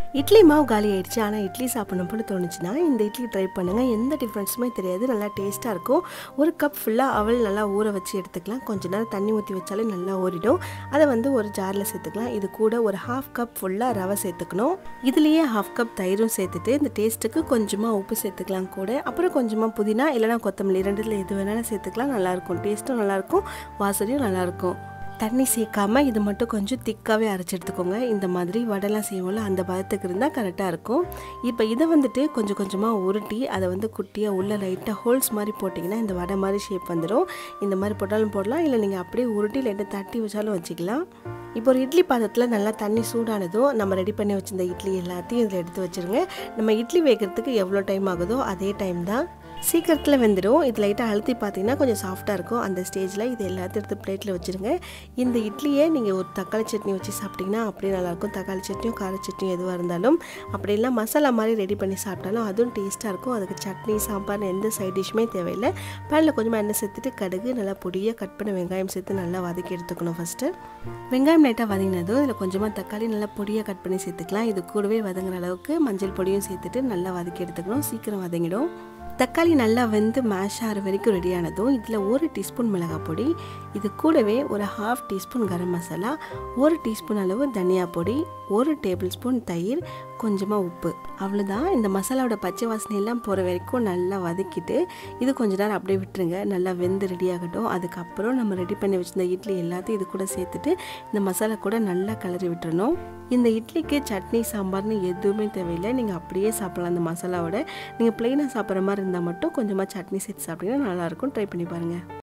இட்லி மாவு காலி ஆயிடுச்சு ஆனால் இட்லி சாப்பிடணும் போல தோணுச்சுன்னா இந்த இட்லி ட்ரை பண்ணுங்கள் எந்த டிஃப்ரென்ஸுமே தெரியாது நல்லா டேஸ்ட்டாக இருக்கும் ஒரு கப் ஃபுல்லாக அவல் நல்லா ஊற வச்சு எடுத்துக்கலாம் கொஞ்ச நேரம் தண்ணி ஊற்றி வச்சாலே நல்லா ஊறிடும் அதை வந்து ஒரு ஜாரில் சேர்த்துக்கலாம் இது கூட ஒரு ஹாஃப் கப் ஃபுல்லாக ரவை சேர்த்துக்கணும் இதுலேயே ஹாஃப் கப் தயிரும் சேர்த்துட்டு இந்த டேஸ்ட்டுக்கு கொஞ்சமாக உப்பு சேர்த்துக்கலாம் கூட அப்புறம் கொஞ்சமாக புதினா இல்லைனா கொத்தமல்லி ரெண்டுத்தில் எது வேணாலும் சேர்த்துக்கலாம் நல்லாயிருக்கும் டேஸ்ட்டும் நல்லாயிருக்கும் வாசனையும் நல்லாயிருக்கும் தண்ணி சேர்க்காம இது மட்டும் கொஞ்சம் திக்காகவே அரைச்சி எடுத்துக்கோங்க இந்த மாதிரி வடைலாம் செய்வோம்ல அந்த பதத்துக்கு இருந்தால் கரெக்டாக இருக்கும் இப்போ இதை வந்துட்டு கொஞ்சம் கொஞ்சமாக உருட்டி அதை வந்து குட்டியாக உள்ள லைட்டாக ஹோல்ஸ் மாதிரி போட்டிங்கன்னா இந்த வடை மாதிரி ஷேப் வந்துடும் இந்த மாதிரி போட்டாலும் போடலாம் இல்லை நீங்கள் அப்படியே உருட்டி லைட்டாக தட்டி வச்சாலும் வச்சுக்கலாம் இப்போ ஒரு இட்லி பாத்திரத்தில் நல்லா தண்ணி சூடானதும் நம்ம ரெடி பண்ணி வச்சிருந்த இட்லி எல்லாத்தையும் இதில் எடுத்து வச்சுருங்க நம்ம இட்லி வேகிறதுக்கு எவ்வளோ டைம் ஆகுதோ அதே டைம் தான் சீக்கிரத்தில் வெந்துடும் இது லைட்டாக அழுத்தி பார்த்தீங்கன்னா கொஞ்சம் சாஃப்டாக இருக்கும் அந்த ஸ்டேஜில் இது எல்லாத்தையும் எடுத்து பிளேட்டில் வச்சுருங்க இந்த இட்லியை நீங்கள் ஒரு தக்காளி சட்னி வச்சு சாப்பிட்டிங்கன்னா அப்படியே நல்லாயிருக்கும் தக்காளி சட்னியும் கார சட்னியும் எதுவாக இருந்தாலும் அப்படி இல்லை மசாலா மாதிரி ரெடி பண்ணி சாப்பிட்டாலும் அதுவும் டேஸ்ட்டாக இருக்கும் அதுக்கு சட்னி சாம்பார் எந்த சைட் டிஷ்ஷுமே தேவையில்லை பேனில் கொஞ்சமாக எண்ணெய் சேர்த்துட்டு கடுகு நல்லா பொடியாக கட் பண்ண வெங்காயம் சேர்த்து நல்லா வதக்கி எடுத்துக்கணும் ஃபஸ்ட்டு வெங்காயம் லைட்டாக வதங்கினதும் இதில் கொஞ்சமாக தக்காளி நல்லா பொடியாக கட் பண்ணி சேர்த்துக்கலாம் இது கூடவே வதங்குற அளவுக்கு மஞ்சள் பொடியும் சேர்த்துட்டு நல்லா வதக்கி எடுத்துக்கணும் சீக்கிரம் வதங்கிடும் தக்காளி நல்லா வெந்து மேஷ் ஆகிற வரைக்கும் ரெடி ஆனதும் இதில் ஒரு டீஸ்பூன் மிளகாய் பொடி இது கூடவே ஒரு ஹாஃப் டீஸ்பூன் கரம் மசாலா ஒரு டீஸ்பூன் அளவு தனியா பொடி ஒரு டேபிள் ஸ்பூன் தயிர் கொஞ்சமாக உப்பு அவ்வளோதான் இந்த மசாலாவோட பச்சை வாசனை எல்லாம் போகிற வரைக்கும் நல்லா வதக்கிட்டு இது கொஞ்ச நேரம் அப்படியே விட்டுருங்க நல்லா வெந்து ரெடி ஆகட்டும் அதுக்கப்புறம் நம்ம ரெடி பண்ணி வச்சிருந்த இட்லி எல்லாத்தையும் இது கூட சேர்த்துட்டு இந்த மசாலா கூட நல்லா கிளறி விட்டுறணும் இந்த இட்லிக்கு சட்னி சாம்பார்னு எதுவுமே தேவையில்லை நீங்கள் அப்படியே சாப்பிடலாம் அந்த மசாலாவோட நீங்கள் ப்ளெயினாக சாப்பிட்ற மாதிரி இருந்தால் மட்டும் கொஞ்சமாக சட்னி சேர்த்து சாப்பிட்டீங்கன்னா நல்லாயிருக்கும் ட்ரை பண்ணி பாருங்கள்